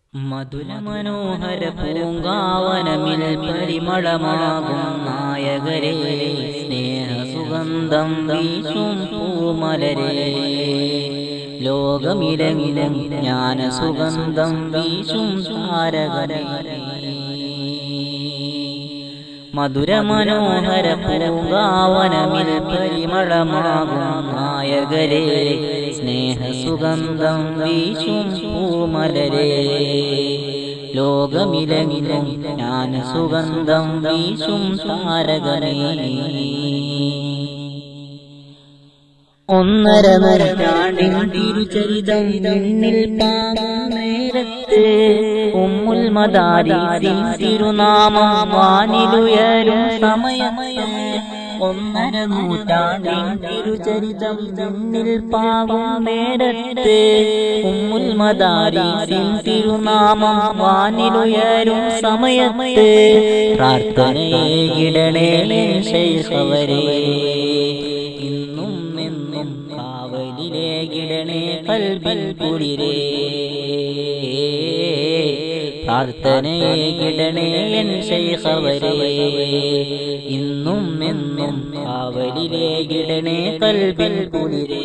മധുര മനോഹര പൂങ്കാവനമിൽ പരിമളമാകും നായകരെ സ്നേഹ സുഗന്ധം വീശും പൂമലരെ ലോകമിലങ്ങിലും ജ്ഞാന സുഗന്ധം വീശും താരകരെ മധുര മനോഹര പൂങ്കാവനമിൽ പരിമളമാകും നായകരെ സ്നേഹ സുഗന്ധം വീശും പൂമലരെ ലോകമിലങ്ങിലും ജ്ഞാന സുഗന്ധം വീശും താരകരെ ഒന്നര നൂറ്റാണ്ടിൻ തിരുചരിതം നിന്നിൽ നേരത്ത് ഉമ്മുൽ മദാരിസിൻ തിരുനാമം വാനിലുയരും സമയമയ ഒന്നര നൂറ്റാണ്ടിൻ തിരുചരിതം നിന്നിൽ പാകും നേരത്ത് ഉമ്മുൽ മദാരിസിൻ തിരുനാമം വാനിലുയരും സമയത്ത് പ്രാർത്ഥനയെ കിടണേ ശൈശവരേ ഇന്നും എന്നും കാവലിലെ കിടണേ കൽബിൽ കുളിരേ പ്രാർത്ഥനയെ കിടണേ എൻ ശൈഖവരേ ഇന്നും എന്നും കാവലിലെ കിടണേ കൽബിൽ കുളിരേ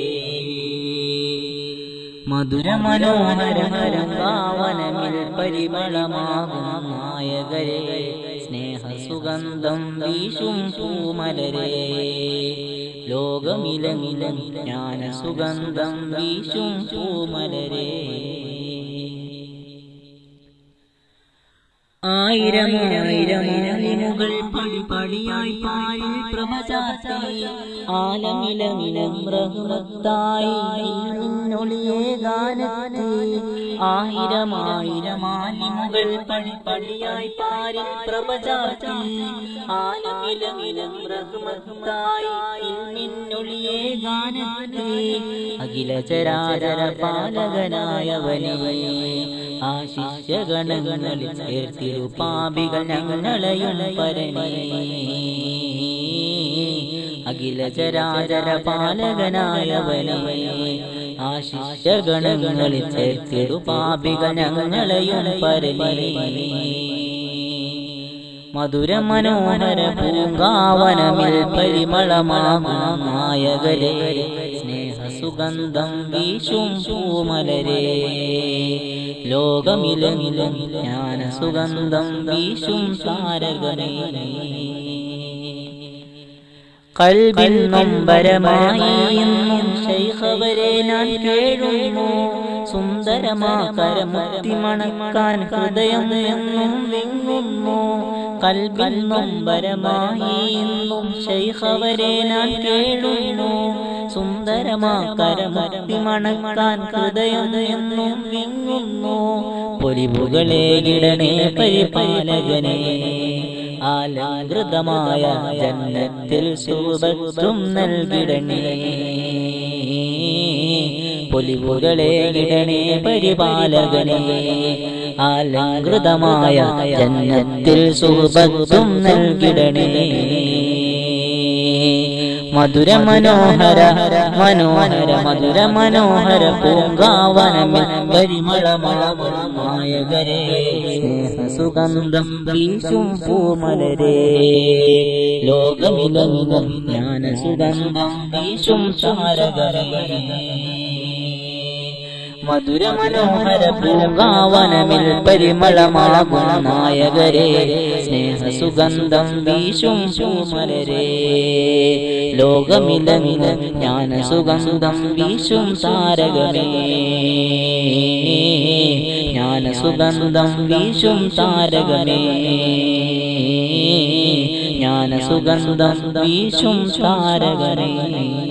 മധുര മനോഹര പാവനമിൽ പരിമളമാകും നായകരെ സ്നേഹ സുഗന്ധം വീശും പൂമലരെ ലോകമിലങ്ങിലും ജ്ഞാന സുഗന്ധം വീശും പൂമലരെ ആയിരം ആയിരം ആലിമുകൾ പടി പടിയായി പാരിൽ പ്രഭചാർത്തി ആലമിലമിലം റഹ്മത്തായി നിന്നൊളിയെ ഗാനത്തി ആയിരം ആയിരം ആലിമുകൾ പടി പടിയായി പാരിൽ പ്രഭചാർത്തി ആലമിലമിലം റഹ്മത്തായി നിന്നൊളിയെ ഗാനത്തി അഖില ചരാചര പാലകനായവനെ ആശിഷ്യഗണങ്ങളിൽ ചേർത്തിരു പാപികൾ ഞങ്ങളെയും പരണേ അഖില ചരാചര പാലകനായവനെ ആശിഷ്യഗണങ്ങളിൽ ചേർത്തിരു പാപികൾ ഞങ്ങളെയും പരണേ മധുര മനോഹര പൂങ്കാവനമിൽ പരിമളമാകും നായകരെ സ്നേഹ സുഗന്ധം വീശും പൂമലരെ ലോകമിലമിലും ജ്ഞാന സുഗന്ധം വീശും താരകരെ കൽബിൽ നൊമ്പരമായി എന്നും ശൈഖവരെ ഞാൻ കേഴുന്നു സുന്ദരമാ കരമുത്തി മണക്കാൻ ഹൃദയം എന്നും വിങ്ങുന്നു കൽബിൽ നൊമ്പരമായി എന്നും ശൈഖവരെ ഞാൻ കേഴുന്നു സുന്ദരമാ കരമുത്തി മണക്കാൻ ഹൃദയം എന്നും വിങ്ങുന്നു പൊലിവുകളെ ഇടണേ പരിപാലകനെ ആലങ്കൃതമായ ജന്നത്തിൽ സുഭക്തും നൽകിടണേ പൊലിവുകളെ ഇടണേ പരിപാലകനെ ആലങ്കൃതമായ ജന്നത്തിൽ സുഭക്തും നൽകിടണേ മധുര മനോഹര മനോഹര മധുര മനോഹര പൂങ്കാവനമിൽ പരിമളമായകരെ സ്നേഹ സുഗന്ധം വീശും പൂമലരെ ലോകമിലമിലും ജ്ഞാന സുഗന്ധം വീശും താരകരെ മധുര മനോഹര പൂങ്കാവനമിൽ പരിമളമാകും നായകരെ സ്നേഹ സുഗന്ധം വീശും പൂമലരെ ലോകമിലമിലും ജ്ഞാന സുഗന്ധം വീശും താരകമേ ജ്ഞാന സുഗന്ധം വീശും താരകമേ ജ്ഞാന സുഗന്ധം വീശും താരകമേ